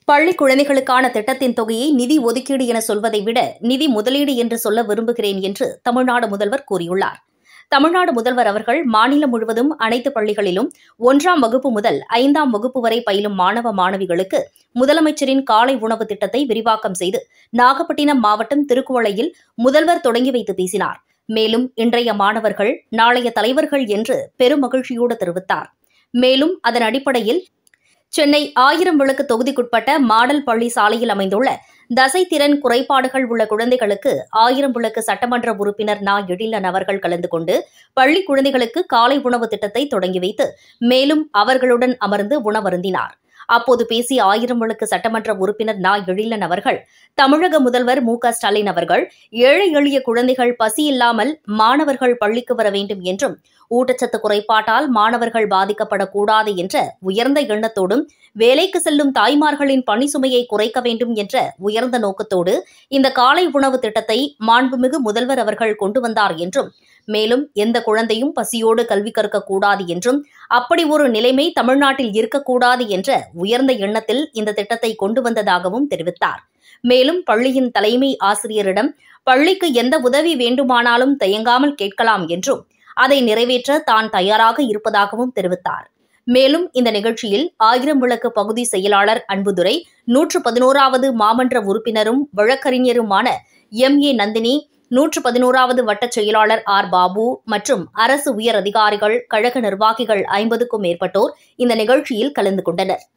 பள்ளி குழந்தைகளுக்கான திட்டத்தின் தொகையை நிதி ஒதுக்கீடு என சொல்வதை விட நிதி முதலீடு என்று சொல்ல விரும்புகிறேன் என்று தமிழ்நாடு முதல்வர் கூறியுள்ளார் தமிழ்நாடு முதல்வர் அவர்கள் மாநிலம் முழுவதும் அனைத்து பள்ளிகளிலும் ஒன்றாம் வகுப்பு முதல் ஐந்தாம் வகுப்பு வரை பயிலும் மாணவ மாணவிகளுக்கு முதலமைச்சரின் காலை உணவு திட்டத்தை விரிவாக்கம் செய்து நாகப்பட்டினம் மாவட்டம் திருக்குவளையில் முதல்வர் தொடங்கி வைத்து பேசினார் மேலும் இன்றைய மாணவர்கள் நாளைய தலைவர்கள் என்று பெருமகிழ்ச்சியோடு தெரிவித்தார் மேலும் அதன் அடிப்படையில் சென்னை ஆயிரம் விளக்கு தொகுதிக்குட்பட்ட மாடல் பள்ளி சாலையில் அமைந்துள்ள தசைத்திறன் குறைபாடுகள் உள்ள குழந்தைகளுக்கு ஆயிரம் விளக்கு சட்டமன்ற உறுப்பினர் நா எழிலன் அவர்கள் கலந்து கொண்டு பள்ளி குழந்தைகளுக்கு காலை உணவு திட்டத்தை தொடங்கி வைத்து மேலும் அவர்களுடன் அமர்ந்து உணவருந்தினார் அப்போது பேசிய ஆயிரம் விளக்கு சட்டமன்ற உறுப்பினர் நா எழிலன் அவர்கள் தமிழக முதல்வர் மு க ஸ்டாலின் அவர்கள் ஏழை எளிய குழந்தைகள் பசி இல்லாமல் மாணவர்கள் பள்ளிக்கு வர வேண்டும் என்றும் ஊட்டச்சத்து குறைபாட்டால் மாணவர்கள் பாதிக்கப்படக்கூடாது என்ற உயர்ந்த எண்ணத்தோடும் வேலைக்கு செல்லும் தாய்மார்களின் பணி சுமையை குறைக்க வேண்டும் என்ற உயர்ந்த நோக்கத்தோடு இந்த காலை உணவு திட்டத்தை மாண்புமிகு முதல்வர் அவர்கள் கொண்டு வந்தார் என்றும் மேலும் எந்த குழந்தையும் பசியோடு கல்வி கற்கக்கூடாது என்றும் அப்படி ஒரு நிலைமை தமிழ்நாட்டில் இருக்கக்கூடாது என்ற உயர்ந்த எண்ணத்தில் இந்த திட்டத்தை கொண்டு வந்ததாகவும் தெரிவித்தார் மேலும் பள்ளியின் தலைமை ஆசிரியரிடம் பள்ளிக்கு எந்த உதவி வேண்டுமானாலும் தயங்காமல் கேட்கலாம் என்றும் அதை நிறைவேற்ற தான் தயாராக இருப்பதாகவும் தெரிவித்தார் மேலும் இந்த நிகழ்ச்சியில் ஆயிரம் விளக்கு பகுதி செயலாளர் அன்புதுரை நூற்று பதினோராவது மாமன்ற உறுப்பினரும் வழக்கறிஞருமான எம் ஏ நந்தினி நூற்று பதினோராவது வட்டச் செயலாளர் ஆர் பாபு மற்றும் அரசு உயர் அதிகாரிகள் கழக நிர்வாகிகள் ஐம்பதுக்கும் மேற்பட்டோர் இந்த நிகழ்ச்சியில் கலந்து கொண்டனர்